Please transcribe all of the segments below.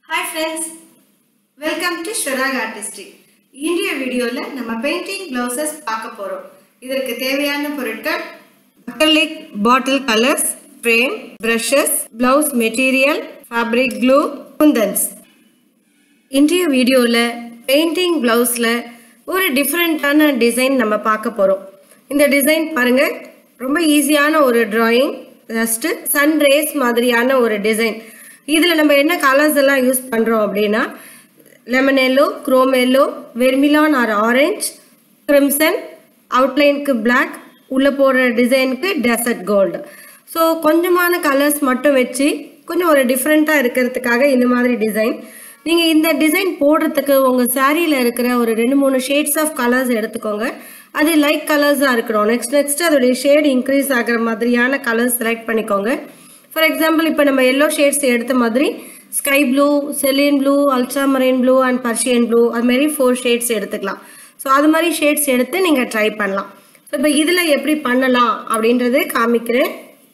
hi friends welcome to ஷொராக் artistic இன்றைய வீடியோவில் நம்ம பெயிண்டிங் ப்ளவுசஸ் பார்க்க போகிறோம் இதற்கு தேவையான பொருட்கள் acrylic bottle colours frame brushes blouse material fabric glue kundans இன்றைய வீடியோவில் பெயிண்டிங் ப்ளவுஸில் ஒரு டிஃப்ரெண்ட்டான டிசைன் நம்ம பார்க்க போகிறோம் இந்த டிசைன் பாருங்கள் ரொம்ப ஈஸியான ஒரு டிராயிங் ஜஸ்ட்டு சன் ரேஸ் மாதிரியான ஒரு டிசைன் இதில் நம்ம என்ன கலர்ஸ் எல்லாம் யூஸ் பண்ணுறோம் அப்படின்னா lemon yellow chrome yellow vermilion or orange crimson அவுட்லைனுக்கு பிளாக் உள்ளே போடுற டிசைனுக்கு டெசர்ட் கோல்டு ஸோ கொஞ்சமான கலர்ஸ் மட்டும் வச்சு கொஞ்சம் ஒரு டிஃப்ரெண்ட்டாக இருக்கிறதுக்காக இந்த மாதிரி டிசைன் நீங்கள் இந்த டிசைன் போடுறதுக்கு உங்கள் சாரியில் இருக்கிற ஒரு ரெண்டு மூணு ஷேட்ஸ் ஆஃப் கலர்ஸ் எடுத்துக்கோங்க அது லைட் கலர்ஸாக இருக்கணும் நெக்ஸ்ட் நெக்ஸ்ட் அதோடைய ஷேட் இன்க்ரீஸ் ஆகிற மாதிரியான கலர்ஸ் செலக்ட் பண்ணிக்கோங்க ஃபார் எக்ஸாம்பிள் இப்போ நம்ம எல்லோ ஷேட்ஸ் எடுத்த மாதிரி sky blue cerulean blue ultramarine blue and Persian blue அது மாதிரி ஃபோர் ஷேட்ஸ் எடுத்துக்கலாம் ஸோ அது மாதிரி ஷேட்ஸ் எடுத்து நீங்கள் ட்ரை பண்ணலாம் ஸோ இப்போ இதில் எப்படி பண்ணலாம் அப்படின்றது காமிக்கிறேன்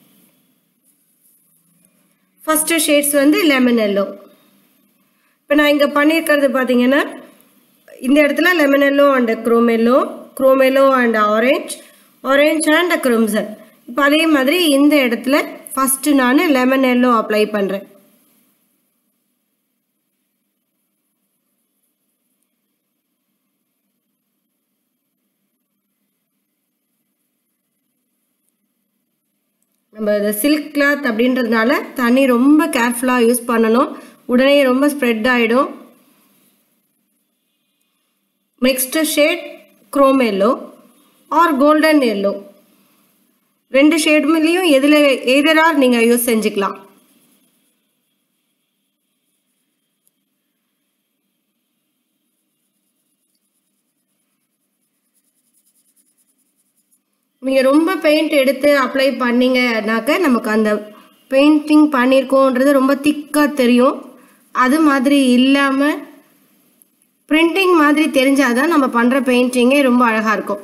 ஃபஸ்ட்டு ஷேட்ஸ் வந்து லெமன் எல்லோ இப்போ நான் இங்கே பண்ணியிருக்கிறது பார்த்தீங்கன்னா இந்த இடத்துல lemon yellow and chrome yellow chrome yellow and orange orange and crimson இப்போ அதே மாதிரி இந்த இடத்துல ஃபஸ்ட்டு நான் லெமன் எல்லோ அப்ளை பண்ணுறேன் நம்ம இந்த சில்க் கிளாத் அப்படின்றதுனால தண்ணி ரொம்ப கேர்ஃபுல்லாக யூஸ் பண்ணணும் உடனே ரொம்ப ஸ்ப்ரெட் ஆகிடும் next shade chrome yellow or golden yellow ரெண்டு ஷேடுமிலையும் எதில் எதரார் நீங்கள் யூஸ் செஞ்சுக்கலாம் நீங்கள் ரொம்ப பெயிண்ட் எடுத்து அப்ளை பண்ணீங்கன்னாக்க நமக்கு அந்த பெயிண்டிங் பண்ணியிருக்கோன்றது ரொம்ப திக்காக தெரியும் அது மாதிரி இல்லாமல் பிரிண்டிங் மாதிரி தெரிஞ்சாதான் நம்ம பண்ணுற பெயிண்டிங்கே ரொம்ப அழகாக இருக்கும்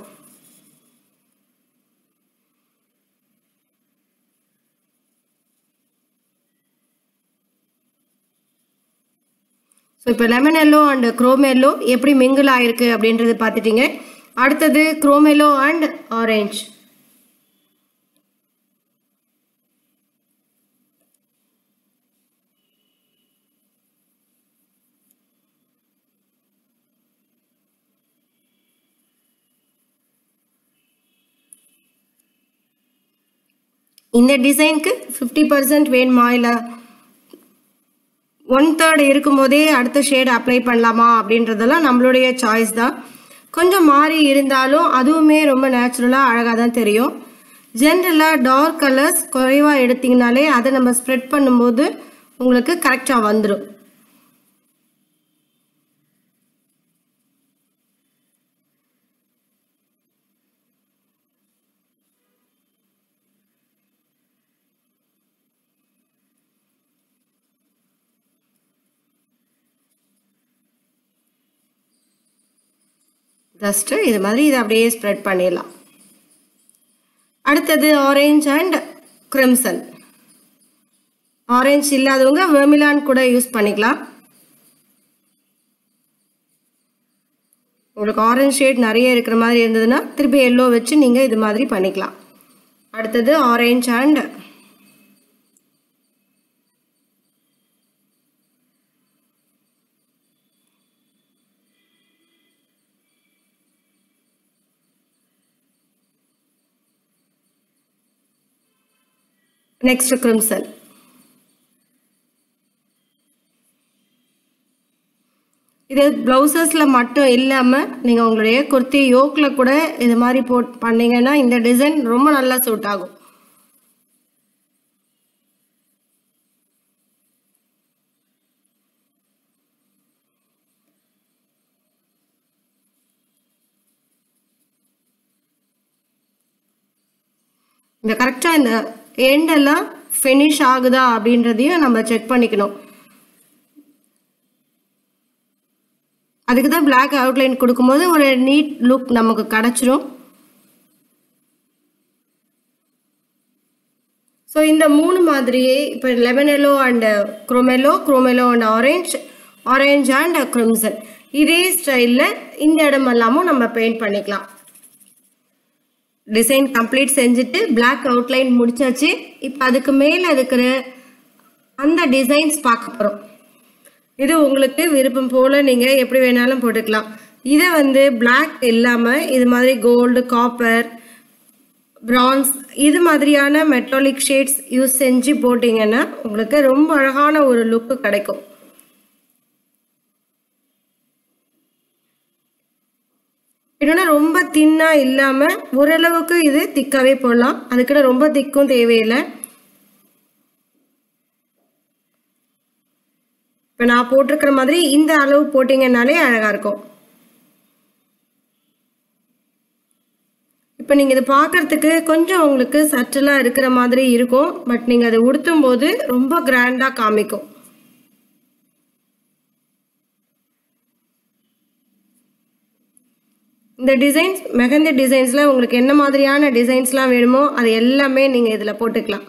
ஸோ இப்போ lemon yellow and chrome yellow எப்படி மிங்கிள் ஆயிருக்கு அப்படின்றது பார்த்துட்டீங்க அடுத்தது குரோம் எல்லோ அண்ட் ஆரஞ்ச் இந்த டிசைனுக்கு ஃபிஃப்டி பர்சன்ட் வேணுமா இல்லை ஒன் தேர்ட் இருக்கும்போதே அடுத்த ஷேட் அப்ளை பண்ணலாமா அப்படின்றதெல்லாம் நம்மளுடைய சாய்ஸ் தான் கொஞ்சம் மாறி இருந்தாலும் அதுவுமே ரொம்ப நேச்சுரலாக அழகாக தான் தெரியும் ஜென்ரலாக டார்க் கலர்ஸ் குறைவாக எடுத்திங்கனாலே அதை நம்ம ஸ்ப்ரெட் பண்ணும்போது உங்களுக்கு கரெக்டாக வந்துடும் ஜஸ்ட்டு இது மாதிரி இதை அப்படியே ஸ்ப்ரெட் பண்ணிடலாம் அடுத்தது ஆரஞ்ச் அண்ட் கிரிம்சன் ஆரஞ்ச் இல்லாதவங்க வெர்மிலான் கூட யூஸ் பண்ணிக்கலாம் உங்களுக்கு ஆரஞ்ச் ஷேட் நிறைய இருக்கிற மாதிரி இருந்ததுன்னா திருப்பி எல்லோ வச்சு நீங்கள் இது மாதிரி பண்ணிக்கலாம் அடுத்தது ஆரஞ்ச் அண்ட் நெக்ஸ்ட் கிரிம்சன் இது ப்ளவுசஸில் மட்டும் இல்லாமல் நீங்கள் உங்களுடைய குர்த்தி யோக்கில் கூட இது மாதிரி போட் பண்ணிங்கன்னா இந்த டிசைன் ரொம்ப நல்லா சூட் ஆகும் இந்த கரெக்டாக இந்த எண்டெல்லாம் ஃபினிஷ் ஆகுதா அப்படின்றதையும் நம்ம செக் பண்ணிக்கணும் அதுக்கு தான் பிளாக் அவுட்லைன் கொடுக்கும்போது ஒரு நீட் லுக் நமக்கு கிடச்சிரும் ஸோ இந்த மூணு மாதிரியே இப்போ lemon yellow and chrome yellow chrome yellow and orange orange and crimson இதே ஸ்டைலில் இந்த இடமெல்லாமும் நம்ம பெயிண்ட் பண்ணிக்கலாம் டிசைன் கம்ப்ளீட் செஞ்சுட்டு பிளாக் அவுட்லைன் முடிச்சாச்சு இப்போ அதுக்கு மேலே இருக்கிற அந்த டிசைன்ஸ் பார்க்க போகிறோம் இது உங்களுக்கு விருப்பம் போல் நீங்கள் எப்படி வேணாலும் போட்டுக்கலாம் இதை வந்து பிளாக் இல்லாமல் இது மாதிரி கோல்டு காப்பர் பிரான்ஸ் இது மாதிரியான மெட்டாலிக் ஷேட்ஸ் யூஸ் செஞ்சு போட்டிங்கன்னா உங்களுக்கு ரொம்ப அழகான ஒரு லுக்கு கிடைக்கும் இன்னொன்று ரொம்ப தின்னாக இல்லாமல் ஓரளவுக்கு இது திக்காகவே போடலாம் அதுக்கிட்ட ரொம்ப திக்கும் தேவையில்லை இப்போ நான் போட்டிருக்கிற மாதிரி இந்த அளவு போட்டிங்கன்னாலே அழகாக இருக்கும் இப்போ நீங்கள் இது பார்க்கறதுக்கு கொஞ்சம் உங்களுக்கு சற்றலாக இருக்கிற மாதிரி இருக்கும் பட் நீங்கள் அதை உடுத்தும் போது ரொம்ப கிராண்டாக காமிக்கும் இந்த டிசைன்ஸ் மெஹந்தி டிசைன்ஸில் உங்களுக்கு என்ன மாதிரியான டிசைன்ஸ்லாம் வேணுமோ அது எல்லாமே நீங்கள் இதில் போட்டுக்கலாம்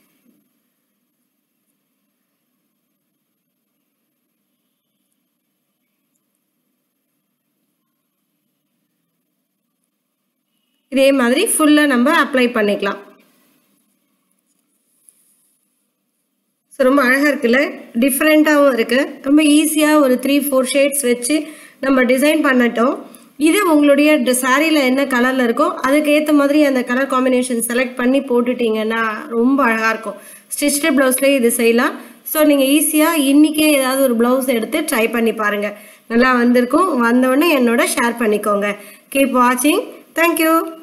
இதே மாதிரி ஃபுல்லாக நம்ம அப்ளை பண்ணிக்கலாம் ஸோ ரொம்ப அழகாக இருக்குல்ல டிஃப்ரெண்ட்டாகவும் இருக்குது ரொம்ப ஈஸியாக ஒரு த்ரீ ஃபோர் ஷேட்ஸ் வச்சு நம்ம டிசைன் பண்ணட்டோம் இது உங்களுடைய சாரியில் என்ன கலரில் இருக்கோ அதுக்கு ஏற்ற மாதிரி அந்த கலர் காம்பினேஷன் செலக்ட் பண்ணி போட்டுட்டிங்கன்னா ரொம்ப அழகாக இருக்கும் ஸ்டிச்டு ப்ளவுஸ்லேயே இது செய்யலாம் ஸோ நீங்கள் ஈஸியாக இன்றைக்கே ஏதாவது ஒரு ப்ளவுஸ் எடுத்து ட்ரை பண்ணி பாருங்கள் நல்லா வந்திருக்கும் வந்தோடனே என்னோட ஷேர் பண்ணிக்கோங்க கீப் வாட்சிங் தேங்க்யூ